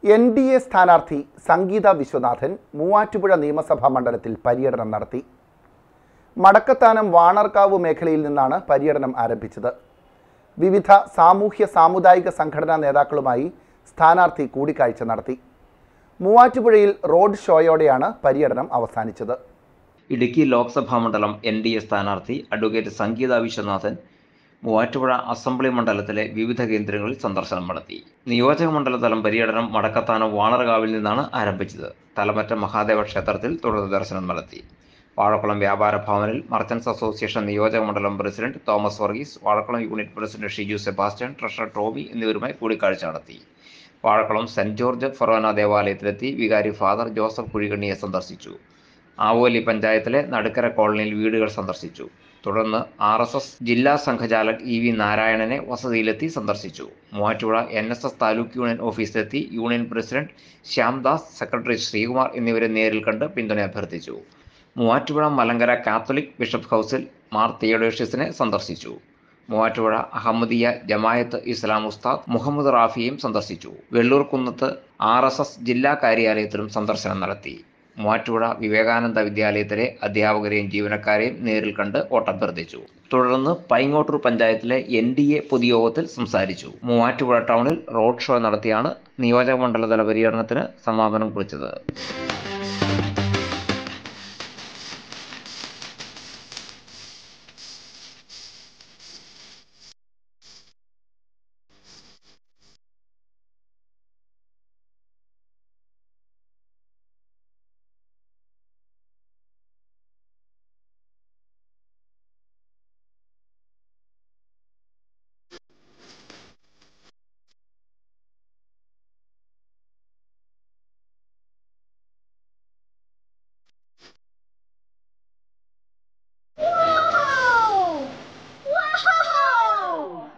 N D A സ്ഥാനാർത്ഥി സംഗീത വിശ്വനാഥൻ മൂവാറ്റുപുഴ നിയമസഭാ മണ്ഡലത്തിൽ പര്യടനം നടത്തി മടക്കത്താനം വാണർക്കാവ് മേഖലയിൽ നിന്നാണ് പര്യടനം ആരംഭിച്ചത് വിവിധ സാമൂഹ്യ സാമുദായിക സംഘടനാ നേതാക്കളുമായി സ്ഥാനാർത്ഥി കൂടിക്കാഴ്ച നടത്തി മൂവാറ്റുപുഴയിൽ റോഡ് ഷോയോടെയാണ് പര്യടനം അവസാനിച്ചത് ഇടുക്കി ലോക്സഭാ മണ്ഡലം എൻ ഡി എ സ്ഥാനാർത്ഥി അഡ്വക്കേറ്റ് സംഗീത വിശ്വനാഥൻ മൂവാറ്റുപുഴ അസംബ്ലി മണ്ഡലത്തിലെ വിവിധ കേന്ദ്രങ്ങളിൽ സന്ദർശനം നടത്തി നിയോജക മണ്ഡലതലം പര്യടനം മടക്കത്താനം വാണർകാവിൽ നിന്നാണ് ആരംഭിച്ചത് തലമറ്റ മഹാദേവ ക്ഷേത്രത്തിൽ തുടർ ദർശനം നടത്തി വാഴക്കുളം വ്യാപാര ഭവനിൽ മർച്ചൻസ് അസോസിയേഷൻ നിയോജക മണ്ഡലം president Thomas Varghese Vazhakulam unit president Shiju Sebastian treasurer Tommy എന്നിവരുമായി കൂടിക്കാഴ്ച നടത്തി വാഴക്കുളം സെന്റ് ജോർജ് ഫൊറോന ദേവാലയത്തിലെത്തി വികാരി ഫാദർ ജോസഫ് കുഴികണ്ണിയെ സന്ദർശിച്ചു ആവോലി പഞ്ചായത്തിലെ നടുക്കര കോളനിയിൽ വീടുകൾ സന്ദർശിച്ചു തുടർന്ന് ആർ എസ് എസ് ജില്ലാ സംഘചാലക് ഇ വി നാരായണനെ വസതിയിലെത്തി സന്ദർശിച്ചു Muvattupuzha N S S taluk union ഓഫീസിലെത്തി union president Shyamdas secretary Sreekumar എന്നിവരെ നേരിൽ കണ്ട് പിന്തുണ അഭ്യർത്ഥിച്ചു മൂവാറ്റുപുഴ മലങ്കര കാത്തലിക് ബിഷപ്പ് ഹൗസിൽ മാർ തിയോഡേഷ്യസിനെ സന്ദർശിച്ചു മൂവാറ്റുപുഴ അഹമ്മദിയ ജമായത്ത് ഇസ്ലാം ഉസ്താദ് മുഹമ്മദ് റാഫിയെയും സന്ദർശിച്ചു Vellur Kunnath R S S ജില്ലാ കാര്യാലയത്തിലും സന്ദർശനം നടത്തി മൂവാറ്റുപുഴ വിവേകാനന്ദ വിദ്യാലയത്തിലെ അധ്യാപകരെയും ജീവനക്കാരെയും നേരിൽ കണ്ട് വോട്ടഭ്യർത്ഥിച്ചു തുടർന്ന് പൈങ്ങോട്ടൂർ പഞ്ചായത്തിലെ എൻ ഡി എ പൊതുയോഗത്തിൽ സംസാരിച്ചു മൂവാറ്റുപുഴ ടൗണിൽ റോഡ് ഷോ നടത്തിയാണ് നിയോജക മണ്ഡലതല പര്യടനത്തിന് സമാപനം കുറിച്ചത്